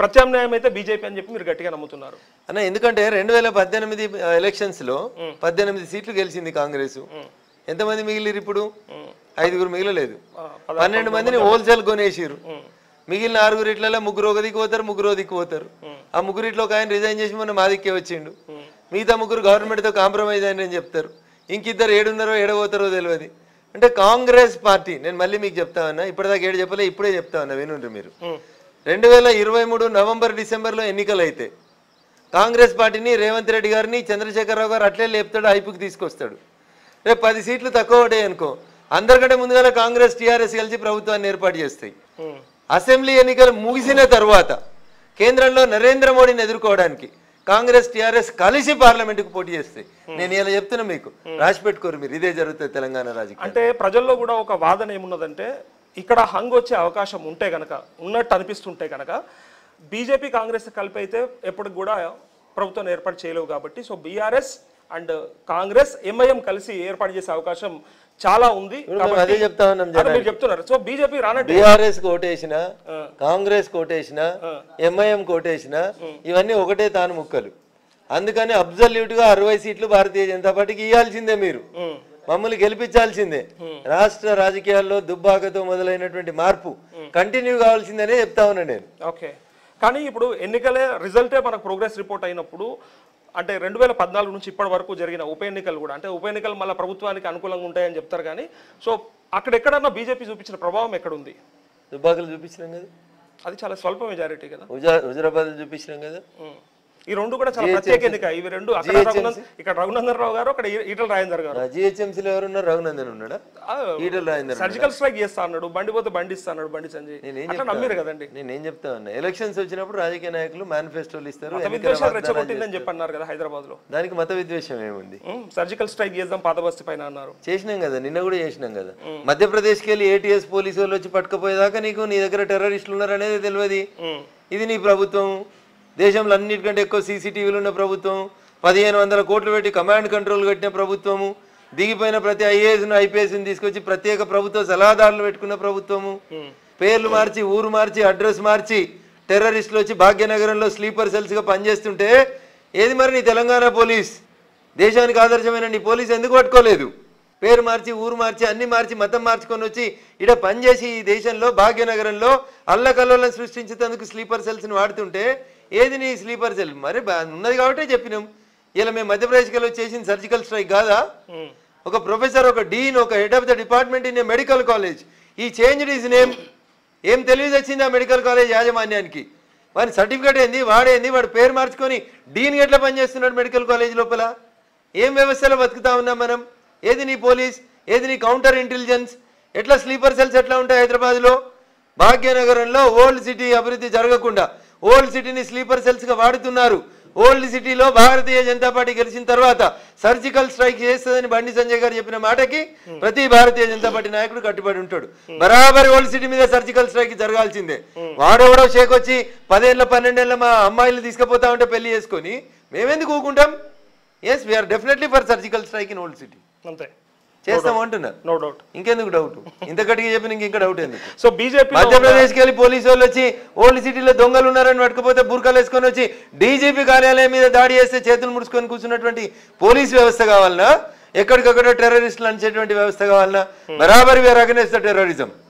ప్రత్యామ్నాయం అయితే బీజేపీ అని చెప్పి మీరు గట్టిగా నమ్ముతున్నారు అన్న ఎందుకంటే రెండు వేల పద్దెనిమిది ఎలక్షన్స్ లో పద్దెనిమిది సీట్లు గెలిచింది కాంగ్రెస్ ఎంతమంది మిగిలిరు ఇప్పుడు ఐదుగురు మిగిలలేదు పన్నెండు మందిని హోల్సేల్ కొనేసిరు మిగిలిన ఆరుగురు ఇట్లలో ముగ్గురు ఒక దిక్కు పోతారు ముగ్గురు ఒక దిక్కు పోతారు ఆ ముగ్గురు ఇట్లా ఒక ఆయన రిజైన్ చేసి మొన్న మా దిక్కే వచ్చిండు మిగతా ముగ్గురు government తో కాంప్రమైజ్ అయిన అని చెప్తారు ఇంకిద్దరు ఏడున్నారో ఏడబోతారో తెలియదు అంటే కాంగ్రెస్ పార్టీ నేను మళ్ళీ మీకు చెప్తా ఉన్నా ఇప్పటిదాకా ఏడు చెప్పలే ఇప్పుడే చెప్తా ఉన్నా వినుండ్రు మీరు రెండు వేల ఇరవై మూడు నవంబర్ డిసెంబర్లో ఎన్నికలు అయితే కాంగ్రెస్ పార్టీని రేవంత్ రెడ్డి గారిని చంద్రశేఖరరావు గారు అట్లే లేపుతాడు హైపుకి తీసుకొస్తాడు రేపు పది సీట్లు తక్కువ పడ్డాయి అనుకో అందరికంటే ముందుగా కాంగ్రెస్ టీఆర్ఎస్ కలిసి ప్రభుత్వాన్ని ఏర్పాటు చేస్తాయి ఉమ్. అసెంబ్లీ ఎన్నికలు ముగిసిన తర్వాత కేంద్రంలో నరేంద్ర మోడీని ఎదుర్కోవడానికి కాంగ్రెస్ టీఆర్ఎస్ కలిసి పార్లమెంటుకు పోటీ చేస్తాయి నేను ఇలా చెప్తున్నా మీకు రాసి పెట్టుకోరు మీరు ఇదే జరుగుతుంది తెలంగాణ రాజకీయం అంటే ప్రజల్లో కూడా ఒక వాదన ఏమున్నదంటే ఇక్కడ హంగ్ వచ్చే అవకాశం ఉంటే గనక ఉన్నట్టు అనిపిస్తుంటే గనక బీజేపీ కాంగ్రెస్ కలిపి అయితే ఎప్పటికి కూడా ప్రభుత్వం ఏర్పాటు చేయలేవు కాబట్టి so BRS and Congress MIM కలిసి ఏర్పాటు చేసే అవకాశం చాలా ఉంది మేము అదే చెప్తా ఉన్నాం అది మీరు చెప్తున్నారు సో బీజేపీ రానట్టు బీఆర్ఎస్ కోటేసిన కాంగ్రెస్ కోటేసిన ఎంఐఎం కోటేసిన ఇవన్నీ ఒకటే తాను ముక్కలు అందుకని అబ్జల్యూట్ గా అరవై సీట్లు భారతీయ జనతా పార్టీకి ఇవ్వాల్సిందే మీరు ఉమ్. మమ్మల్ని గెలిపించాల్సిందే రాష్ట్ర రాజకీయాల్లో దుబ్బాకతో మొదలైనటువంటి మార్పు కంటిన్యూ కావాల్సిందనే చెప్తా ఉన్నా నేను ఓకే కానీ ఇప్పుడు ఎన్నికలే రిజల్టే మనకు ప్రోగ్రెస్ రిపోర్ట్ అయినప్పుడు అంటే రెండు వేల పద్నాలుగు నుంచి ఇప్పటి వరకు జరిగిన ఉప ఎన్నికలు కూడా అంటే ఉప ఎన్నికలు మళ్ళీ ప్రభుత్వానికి అనుకూలంగా ఉంటాయని చెప్తారు కానీ సో అక్కడెక్కడన్నా బీజేపీ చూపించిన ప్రభావం ఎక్కడుంది దుబ్బాకలు చూపించినాం కదా అది చాలా స్వల్ప మెజారిటీ కదా హుజా హుజరాబాద్ చూపించినాం కదా ఉమ్. ఈ రెండు కూడా చాలా ప్రత్యేక ఎన్నిక ఇవి రెండు అక్కడ రఘునందన్ ఇక్కడ రఘునందన్ రావు గారు అక్కడ ఈ- ఈటల రాజేందర్ గారు జిహెచ్ఎంసీలో ఎవరున్నారు రఘునందన్ ఉన్నాడా ఆ, ఈటల రాజేందర్ సర్జికల్ స్ట్రైక్ చేస్తా అన్నాడు బండి పోతే బండి ఇస్తా అన్నాడు బండి సంజయ్ నేనేం అట్లా నమ్మిరు కదండి నేనేం చెప్తా ఉన్నా ఎలక్షన్స్ వచ్చినప్పుడు రాజకీయ నాయకులు మేనిఫెస్టోలు ఇస్తారు మత ఎన్నికల విద్వేషాలు వాగ్దానాలు రెచ్చగొట్టిందని చెప్పి అన్నారు కదా హైదరాబాద్ లో దానికి మత విద్వేషం ఏముంది సర్జికల్ స్ట్రైక్ చేద్దాం పాత బస్తీ పైన అన్నారు చేసినాం కదా నిన్న కూడా చేసినాం కదా మధ్యప్రదేశ్కి వెళ్ళి ఏటీఎస్ పోలీసు వాళ్ళు వచ్చి పట్టుకుపోయేదాకా నీకు నీ దగ్గర టెర్రరిస్టులు ఉన్నారు అనేది తెలియదు ఉమ్. ఇది నీ ప్రభుత్వం దేశంలో అన్నిటికంటే ఎక్కువ సీసీటీవీలు ఉన్న ప్రభుత్వం పదిహేను వందల కోట్లు పెట్టి కమాండ్ కంట్రోల్ కట్టిన ప్రభుత్వము దిగిపోయిన ప్రతి ఐఏఎస్ను ఐపీఎస్ని తీసుకొచ్చి ప్రత్యేక ప్రభుత్వ సలహాదారులు పెట్టుకున్న ప్రభుత్వము పేర్లు మార్చి ఊరు మార్చి అడ్రస్ మార్చి టెర్రరిస్టులు వచ్చి భాగ్యనగరంలో స్లీపర్ సెల్స్గా పనిచేస్తుంటే ఏది మరి నీ తెలంగాణ పోలీస్ దేశానికి ఆదర్శమైన నీ పోలీస్ ఎందుకు పట్టుకోలేదు పేరు మార్చి ఊరు మార్చి అన్ని మార్చి మతం మార్చుకొని వచ్చి ఇడ పనిచేసి ఈ దేశంలో భాగ్యనగరంలో అల్లకల్లోలం సృష్టించేందుకు స్లీపర్ సెల్స్ని వాడుతుంటే ఏది నీ స్లీపర్ సెల్ మరి బా- ఉన్నది కాబట్టే చెప్పినాం ఇలా మేము మధ్యప్రదేశ్కి వెళ్ళి చేసిన సర్జికల్ స్ట్రైక్ కాదా ఉమ్. ఒక ప్రొఫెసర్ ఒక డీన్ ఒక head of the department in a medical college ఈ చేంజ్ ఈజ్ నేమ్ ఏం తెలివి వచ్చింది ఆ మెడికల్ కాలేజ్ యాజమాన్యానికి వాని సర్టిఫికేట్ ఏంది వాడేంది వాడు పేరు మార్చుకొని డీన్ ఎట్లా పనిచేస్తున్నాడు మెడికల్ కాలేజ్ లోపల ఏం వ్యవస్థలో బతుకుతా ఉన్నాం మనం ఏది నీ పోలీస్ ఏది నీ కౌంటర్ ఇంటెలిజెన్స్ ఎట్లా స్లీపర్ సెల్స్ ఎట్లా ఉంటాయి హైదరాబాద్లో భాగ్యనగరంలో ఓల్డ్ సిటీ అభివృద్ధి జరగకుండా ఓల్డ్ సిటీని స్లీపర్ సెల్స్గా వాడుతున్నారు ఓల్డ్ సిటీలో భారతీయ జనతా పార్టీ గెలిచిన తర్వాత సర్జికల్ స్ట్రైక్ చేస్తుందని బండి సంజయ్ గారు చెప్పిన మాటకి ప్రతి భారతీయ జనతా పార్టీ నాయకుడు కట్టుబడి ఉంటాడు బరాబరి ఓల్డ్ సిటీ మీద సర్జికల్ స్ట్రైక్ జరగాల్సిందే వాడెవడో షేక్ వచ్చి పదేళ్ళ పన్నెండేళ్ళ మా అమ్మాయిలు తీసుకుపోతా ఉంటే పెళ్లి చేసుకొని మేమెందుకు ఊకుంటాం yes we're definitely for surgical strike in old city అంతే చేస్తాం అంటున్నా నో డౌట్ ఇంకెందుకు డౌట్ ఇంత గట్టిగా చెప్పిన ఇంక డౌట్ ఎందుకు సో బీజేపీ మధ్యప్రదేశ్కి వెళ్ళి పోలీసు వాళ్ళు వచ్చి ఓల్డ్ సిటీలో దొంగలు ఉన్నారని పట్టుకపోతే బుర్కాలు వేసుకొని వచ్చి డీజీపీ కార్యాలయం మీద దాడి చేస్తే చేతులు ముడుచుకొని కూర్చున్నటువంటి పోలీస్ వ్యవస్థ కావాలన్నా ఎక్కడికక్కడ టెర్రరిస్టులు అంచేటువంటి వ్యవస్థ కావాలన్నా బరాబరి వేర్ అగనేస్ట్ టెర్రరిజం